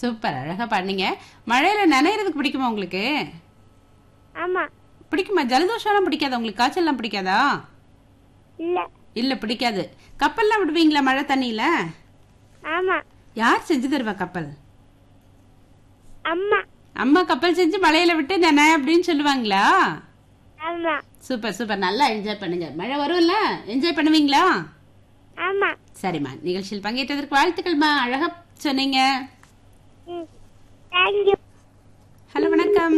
Super அழகா பாடுனீங்க மழையில நனையறதுக்கு பிடிக்குமா உங்களுக்கு ஆமா பிடிக்குமா ஜலதோஷம்லாம் பிடிக்காதா உங்களுக்கு காய்ச்சல்லாம் பிடிக்காதா இல்ல இல்ல பிடிக்காது கப்பல்லாம் விடுவீங்களா மழை தண்ணியில ஆமா யார் செஞ்சு தருவா கப்பல் அம்மா அம்மா கப்பல் செஞ்சு மழையில விட்டு நென அப்படின்னு சொல்லுவாங்களா ஆமா சூப்பர் சூப்பர் நல்லா என்ஜாய் பண்ணுங்க மழை வரும்ல என்ஜாய் பண்ணுவீங்களா ஆமா சரிம்மா நிகழ்ச்சியில் பங்கேற்றதற்கு வாழ்த்துக்கள்மா அழகா சொன்னீங்க ம் தேங்க்யூ ஹலோ வணக்கம்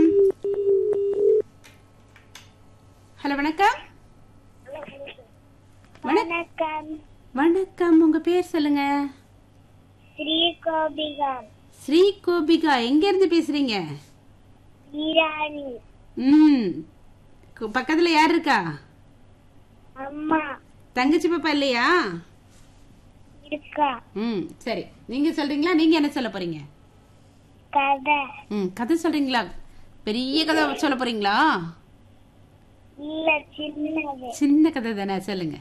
ஹலோ வணக்கம் வணக்கம் வணக்கம் உங்க பேர் சொல்லுங்க ஸ்ரீ கோபிகா ஸ்ரீ கோபிகா எங்க இருந்து பேசுறீங்க ஈராணி ம் கு- பக்கத்துல யார் இருக்கா அம்மா தங்கச்சி பாப்பா இல்லையா இருக்கா ம் சரி நீங்க சொல்றீங்களா நீங்க என்ன சொல்ல போறீங்க கதை ம் கதை சொல்றீங்களா பெரிய கதை சொல்ல போறீங்களா இல்ல சின்னது சின்ன கதை தானே சொல்லுங்க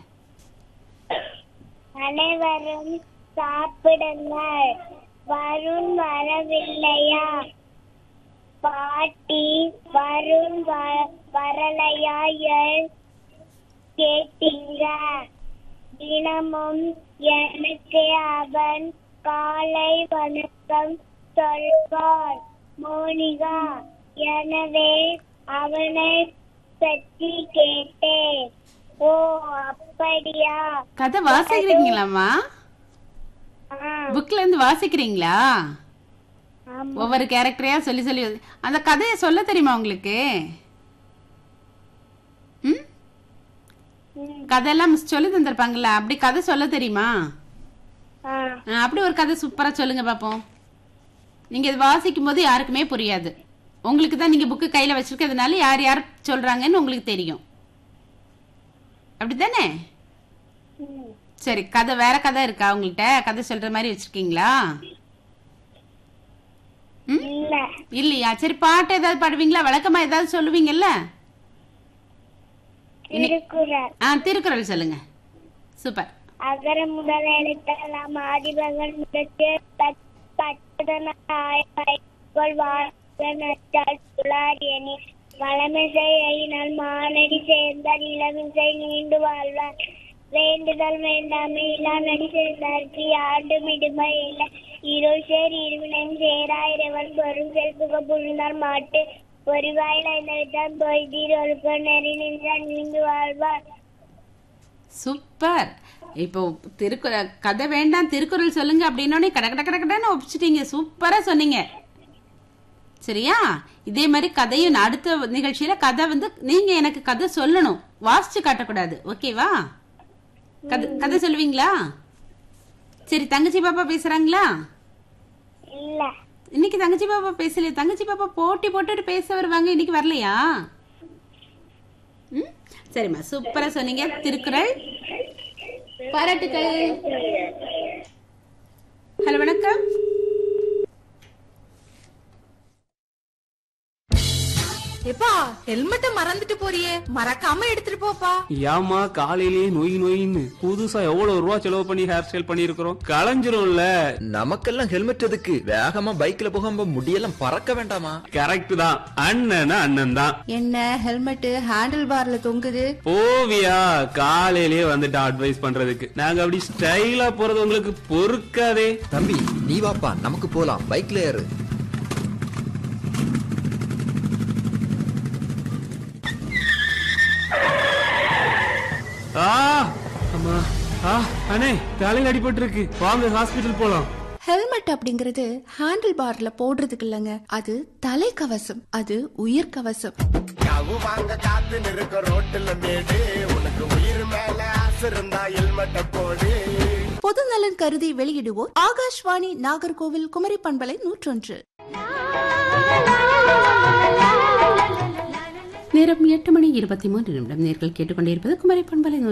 அனைவரும் சாப்பிடுங்கள் வருண் வரவில்லையா பாட்டி வருண் வ- வரலையா ஏன் கேட்டீங்க தினமும் எனக்கு அவன் காலை வணக்கம் சொல்வான் மோனிகா எனவே அவனை பற்றி கேட்டேன் ஓ அப்படியா கதை வாசிக்கிறீங்களாம்மா ஆ, புக்ல இருந்து வாசிக்கிறீங்களா ஆமா ஒவ்வொரு கேரக்டரையா சொல்லி சொல்லி அந்த கதையை சொல்ல தெரியுமா உங்களுக்கு ம் ம், கதையெல்லாம் மிஸ் சொல்லி தந்திருப்பாங்கல்ல அப்படி கதை சொல்ல தெரியுமா ஆ, ஆ, அப்படி ஒரு கதை சூப்பரா சொல்லுங்க பாப்போம் நீங்க இது வாசிக்கும் போது யாருக்குமே புரியாது உங்களுக்கு தான் நீங்க புக்கு கையில வச்சிருக்கிறதுனால யார் யார் சொல்றாங்கன்னு உங்களுக்கு தெரியும் அப்படித்தானே ம். சரி கதை வேற கதை இருக்கா உங்கள்கிட்ட கதை சொல்ற மாதிரி வச்சிருக்கீங்களா ம் இல்ல இல்லையா சரி பாட்டு ஏதாவது பாடுவீங்களா வழக்கமா ஏதாவது சொல்லுவீங்கல்ல திருக்குறள் ஆ திருக்குறள் சொல்லுங்க சூப்பர் அகர முதல் எழுத்தெல்லாம் ஆதிபகன் முதற்று பட்டதனாய்கொள் வாழ்ந்தால் துளார் என வளமிசை ஐயினால் மானடி சேர்ந்தார் இளமிசை நீண்டு வாழ்வார் வேண்டுதல் வேண்டாமே இல்லா நடி சேர்ந்தார்க்கு ஆண்டும் இடுமை இல்லை இருள் சேர் இருவினையும் சேரா இறைவன் பொருள் செல்புக புழுந்தார் மாட்டு ஒரு வாயில் ஐந்தவித்தான் பொய்தீர் ஒழுக்க நெறி நின்றார் நீண்டு வாழ்வார் சூப்பர் இப்போ திருக்குறள் கதை வேண்டாம் திருக்குறள் சொல்லுங்க அப்படின்னோடனே கட கட கட கடன்னு ஒப்பிச்சிட்டீங்க சூப்பரா சொன்னீங்க சரியா இதே மாதிரி கதையும் நான் அடுத்த நிகழ்ச்சியில கதை வந்து நீங்க எனக்கு கதை சொல்லணும் வாசிச்சு காட்டக்கூடாது ஓகேவா கதை கதை சொல்லுவீங்களா சரி தங்கச்சி பாப்பா பேசுறாங்களா இல்ல இன்னைக்கு தங்கச்சி பாப்பா பேசலையா தங்கச்சி பாப்பா போட்டி போட்டுட்டு பேச வருவாங்க இன்னைக்கு வரலையா ம் சரிம்மா சூப்பரா சொன்னீங்க திருக்குறள் பாராட்டுக்கள் ஹலோ வணக்கம் எப்பா ஹெல்மெட்ட மறந்துட்டு போறியே மறக்காம எடுத்துட்டு போப்பா ஏமா காலையிலேயே நொய் நொயின்னு புதுசா எவ்வளவு ரூபா செலவு பண்ணி ஹேர் ஸ்டைல் பண்ணிருக்கிறோம் களைஞ்சிரும்ல நமக்கெல்லாம் ஹெல்மெட் எதுக்கு வேகமா பைக்ல போகும்போது முடியெல்லாம் பறக்க வேண்டாமா கரெக்ட் தான் அண்ணனா அண்ணன் தான் என்ன ஹெல்மெட் ஹேண்டில் பார்ல தொங்குது போவியா காலையிலேயே வந்துட்டு அட்வைஸ் பண்றதுக்கு நாங்க அப்படி ஸ்டைலா போறது உங்களுக்கு பொறுக்காதே தம்பி நீ வாப்பா நமக்கு போலாம் பைக்ல ஏறு ஆ அம்மா ஆ அண்ணே தலையில அடிபட்டு இருக்கு வாங்க ஹாஸ்பிட்டல் போலாம் ஹெல்மெட் அப்படிங்கறது ஹேண்டில் பார்ல போடுறதுக்கு இல்லங்க அது தலைக்கவசம் அது உயிர் கவசம் யாவு வாங்க காத்து நிற்க ரோட்டுல மேடு உனக்கு உயிர் மேல ஆசை இருந்தா ஹெல்மெட்ட போடு பொது நலன் கருதி வெளியிடுவோர் ஆகாஷ்வாணி நாகர்கோவில் குமரி பண்பலை நூற்றொன்று நேரம் எட்டு மணி இருபத்தி மூன்று நிமிடம் நேர்கள் கேட்டுக்கொண்டிருப்பது குமரி பண்பலை